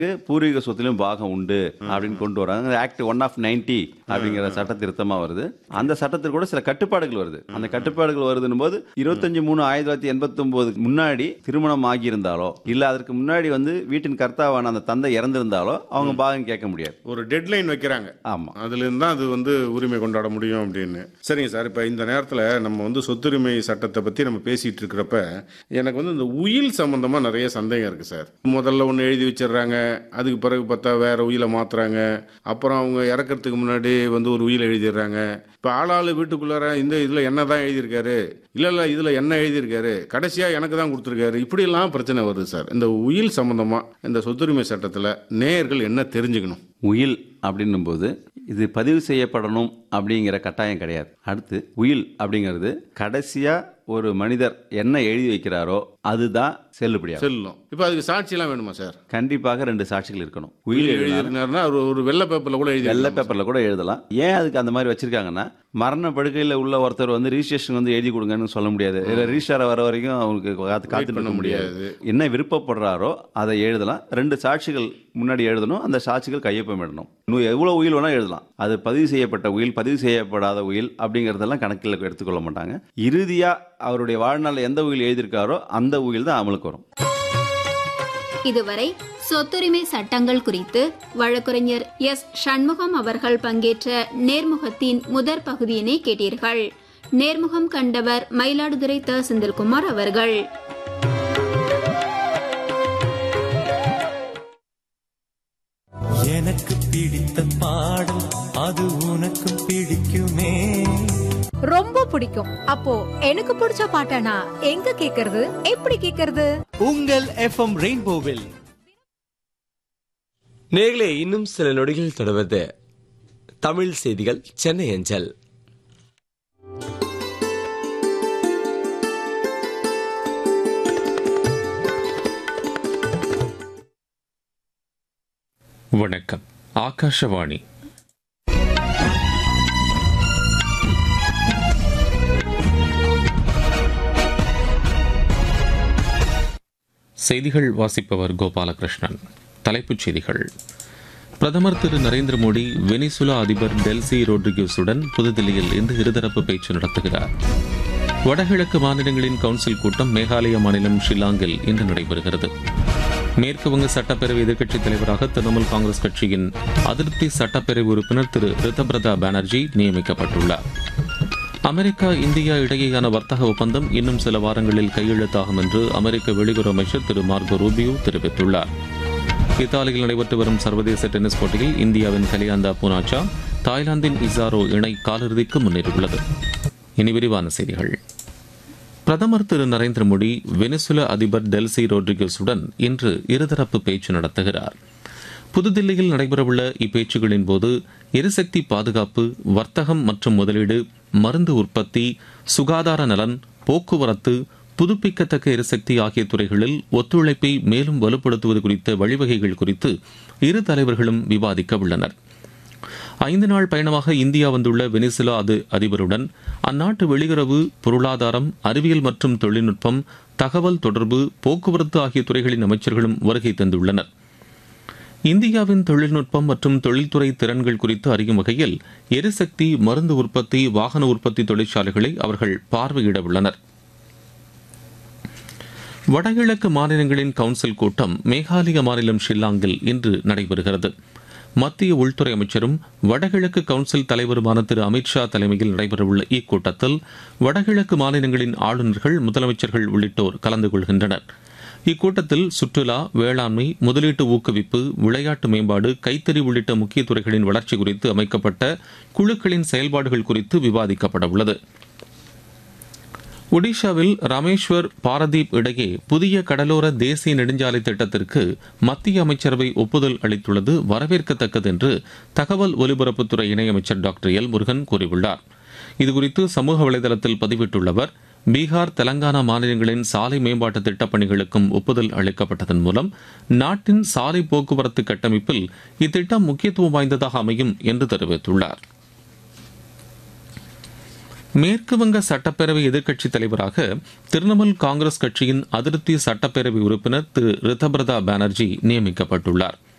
பூர்வீக சொத்திலும் பாகம் உண்டு அப்படின்னு கொண்டு வராங்க ஆக்ட் ஒன் ஆஃப் நைன்டி அப்படிங்கிற சட்ட திருத்தமா வருது அந்த சட்டத்தில் கூட சில கட்டுப்பாடுகள் வருது அந்த கட்டுப்பாடுகள் வருதுன்னு போது இருபத்தஞ்சு மூணு ஆயிரத்தி தொள்ளாயிரத்தி எண்பத்தி ஒன்பதுக்கு முன்னாடி திருமணம் ஆகியிருந்தாலோ இல்ல அதற்கு முன்னாடி வந்து வீட்டின் கர்த்தாவான அந்த தந்தை இறந்திருந்தாலோ அவங்க பாகம் கேட்க முடியாது ஒரு டெட்லைன் வைக்கிறாங்க ஆமா அதுலேருந்து தான் அது வந்து உரிமை கொண்டாட முடியும் அப்படின்னு சரிங்க சார் இப்போ இந்த நேரத்தில் நம்ம வந்து சொத்துரிமை சட்டத்தை பற்றி நம்ம பேசிகிட்டு இருக்கிறப்ப எனக்கு வந்து இந்த உயில் சம்மந்தமாக நிறைய சந்தேகம் இருக்குது சார் முதல்ல ஒன்று எழுதி வச்சிடுறாங்க அதுக்கு பிறகு பார்த்தா வேற உயிலை மாற்றுறாங்க அப்புறம் அவங்க இறக்கறதுக்கு முன்னாடி வந்து ஒரு உயில் எழுதிடுறாங்க இப்போ ஆளாளு வீட்டுக்குள்ளார இந்த இதில் என்ன தான் எழுதியிருக்காரு இல்லை இல்லை இதில் என்ன எழுதியிருக்காரு கடைசியாக எனக்கு தான் கொடுத்துருக்காரு இப்படியெல்லாம் பிரச்சனை வருது சார் இந்த உயில் சம்மந்தமாக இந்த சொத்துரிமை சட்டத்தில் நேயர்கள் என்ன தெரிஞ்சுக்கணும் உயில் அப்படின்னும் போது இது பதிவு செய்யப்படணும் அப்படிங்கிற கட்டாயம் கிடையாது அடுத்து உயில் அப்படிங்கிறது கடைசியா ஒரு மனிதர் என்ன எழுதி வைக்கிறாரோ அதுதான் செல்லுபடியாகும் செல்லும் இப்போ அதுக்கு சாட்சியெல்லாம் வேணுமா சார் கண்டிப்பாக ரெண்டு சாட்சிகள் இருக்கணும் உயில் உயில் எழுதினா எழுதினாருன்னா ஒரு ஒரு வெள்ளை பேப்பரில் கூட எழுதி வெள்ளை பேப்பர்ல கூட எழுதலாம் ஏன் அதுக்கு அந்த மாதிரி வச்சிருக்காங்கன்னா மரண படுக்கையில் உள்ள ஒருத்தர் வந்து ரிஜிஸ்ட்ரேஷன் வந்து எழுதி கொடுங்கன்னு சொல்ல முடியாது இல்லை ரிஜிஸ்டார வர வரைக்கும் அவங்களுக்கு காத்து காத்து பண்ண நிற்க முடியாது என்ன விருப்பப்படுறாரோ அதை எழுதலாம் ரெண்டு சாட்சிகள் முன்னாடி எழுதணும் அந்த சாட்சிகள் கையொப்பமிடணும் இன்னும் எவ்வளவு உயில் வேணா எழுதலாம் அது பதிவு செய்யப்பட்ட உயில் பதிவு செய்யப்படாத உயில் அப்படிங்கறதெல்லாம் கணக்கில் எடுத்துக்கொள்ள மாட்டாங்க இறுதியா அவருடைய வாழ்நாள் எந்த உயில் எழுதியிருக்காரோ அந்த உயில் தான் அமலுக்கு வரும் இதுவரை சொத்துரிமை சட்டங்கள் குறித்து வழக்கறிஞர் எஸ் சண்முகம் அவர்கள் பங்கேற்ற நேர்முகத்தின் முதற் பகுதியினை கேட்டீர்கள் நேர்முகம் கண்டவர் மயிலாடுதுறை த செந்தில்குமார் அவர்கள் எனக்கு பிடித்த பாடல் அது உனக்கு பிடிக்குமே ரொம்ப பிடிக்கும் அப்போ எனக்கு பிடிச்ச பாட்டனா எங்க கேக்குறது எப்படி கேக்குறது உங்கள் எஃப்எம் ரெயின்போவில் நேர்களே இன்னும் சில நொடிகள் தொடர்வது தமிழ் செய்திகள் சென்னை அஞ்சல் வணக்கம் ஆகாஷவாணி செய்திகள் வாசிப்பவர் கோபாலகிருஷ்ணன் தலைப்புச் செய்திகள் பிரதமர் திரு நரேந்திர மோடி வெனிசுலா அதிபர் டெல்சி ரோட்ரிகியூஸுடன் புதுதில்லியில் இன்று இருதரப்பு பேச்சு நடத்துகிறார் வடகிழக்கு மாநிலங்களின் கவுன்சில் கூட்டம் மேகாலய மாநிலம் ஷில்லாங்கில் இன்று நடைபெறுகிறது மேற்கு வங்க சட்டப்பேரவை எதிர்க்கட்சித் தலைவராக திரிணாமுல் காங்கிரஸ் கட்சியின் அதிருப்தி சட்டப்பேரவை உறுப்பினர் திரு ரிதபிரதா பானர்ஜி நியமிக்கப்பட்டுள்ளார் அமெரிக்கா இந்தியா இடையேயான வர்த்தக ஒப்பந்தம் இன்னும் சில வாரங்களில் கையெழுத்தாகும் என்று அமெரிக்க வெளியுறவு அமைச்சர் திரு மார்கோ ரூபியோ தெரிவித்துள்ளார் இத்தாலியில் நடைபெற்று வரும் சர்வதேச டென்னிஸ் போட்டியில் இந்தியாவின் கலியாந்தா பூனாச்சா தாய்லாந்தின் இசாரோ இணை காலிறுதிக்கு முன்னேறியுள்ளது இனி விரிவான செய்திகள் பிரதமர் திரு நரேந்திர மோடி வெனிசுலா அதிபர் டெல்சி ரோட்ரிகஸுடன் இன்று இருதரப்பு பேச்சு நடத்துகிறார் புதுதில்லியில் நடைபெறவுள்ள இப்பேச்சுகளின் போது எரிசக்தி பாதுகாப்பு வர்த்தகம் மற்றும் முதலீடு மருந்து உற்பத்தி சுகாதார நலன் போக்குவரத்து புதுப்பிக்கத்தக்க எரிசக்தி ஆகிய துறைகளில் ஒத்துழைப்பை மேலும் வலுப்படுத்துவது குறித்த வழிவகைகள் குறித்து இரு தலைவர்களும் விவாதிக்க உள்ளனர் ஐந்து நாள் பயணமாக இந்தியா வந்துள்ள வெனிசுலா அது அதிபருடன் அந்நாட்டு வெளியுறவு பொருளாதாரம் அறிவியல் மற்றும் தொழில்நுட்பம் தகவல் தொடர்பு போக்குவரத்து ஆகிய துறைகளின் அமைச்சர்களும் வருகை தந்துள்ளனர் இந்தியாவின் தொழில்நுட்பம் மற்றும் தொழில்துறை திறன்கள் குறித்து அறியும் வகையில் எரிசக்தி மருந்து உற்பத்தி வாகன உற்பத்தி தொழிற்சாலைகளை அவர்கள் பார்வையிட உள்ளனர் வடகிழக்கு மாநிலங்களின் கவுன்சில் கூட்டம் மேகாலய மாநிலம் ஷில்லாங்கில் இன்று நடைபெறுகிறது மத்திய உள்துறை அமைச்சரும் வடகிழக்கு கவுன்சில் தலைவருமான திரு அமித்ஷா தலைமையில் நடைபெறவுள்ள இக்கூட்டத்தில் வடகிழக்கு மாநிலங்களின் ஆளுநர்கள் முதலமைச்சர்கள் உள்ளிட்டோர் கலந்து கொள்கின்றனர் இக்கூட்டத்தில் சுற்றுலா வேளாண்மை முதலீட்டு ஊக்குவிப்பு விளையாட்டு மேம்பாடு கைத்தறி உள்ளிட்ட முக்கிய துறைகளின் வளர்ச்சி குறித்து அமைக்கப்பட்ட குழுக்களின் செயல்பாடுகள் குறித்து விவாதிக்கப்பட உள்ளது ஒடிஷாவில் ராமேஸ்வர் பாரதீப் இடையே புதிய கடலோர தேசிய நெடுஞ்சாலை திட்டத்திற்கு மத்திய அமைச்சரவை ஒப்புதல் அளித்துள்ளது வரவேற்கத்தக்கது என்று தகவல் ஒலிபரப்புத்துறை இணையமைச்சர் டாக்டர் எல் முருகன் கூறியுள்ளார் இதுகுறித்து சமூக வலைதளத்தில் பதிவிட்டுள்ள பீகார் தெலங்கானா மாநிலங்களின் சாலை மேம்பாட்டு திட்டப் பணிகளுக்கும் ஒப்புதல் அளிக்கப்பட்டதன் மூலம் நாட்டின் சாலை போக்குவரத்து கட்டமைப்பில் இத்திட்டம் முக்கியத்துவம் வாய்ந்ததாக அமையும் என்று தெரிவித்துள்ளார் மேற்கு வங்க சட்டப்பேரவை எதிர்க்கட்சித் தலைவராக திரிணாமுல் காங்கிரஸ் கட்சியின் அதிருப்தி சட்டப்பேரவை உறுப்பினர் திரு ரிதபிரதா பானர்ஜி நியமிக்கப்பட்டுள்ளார்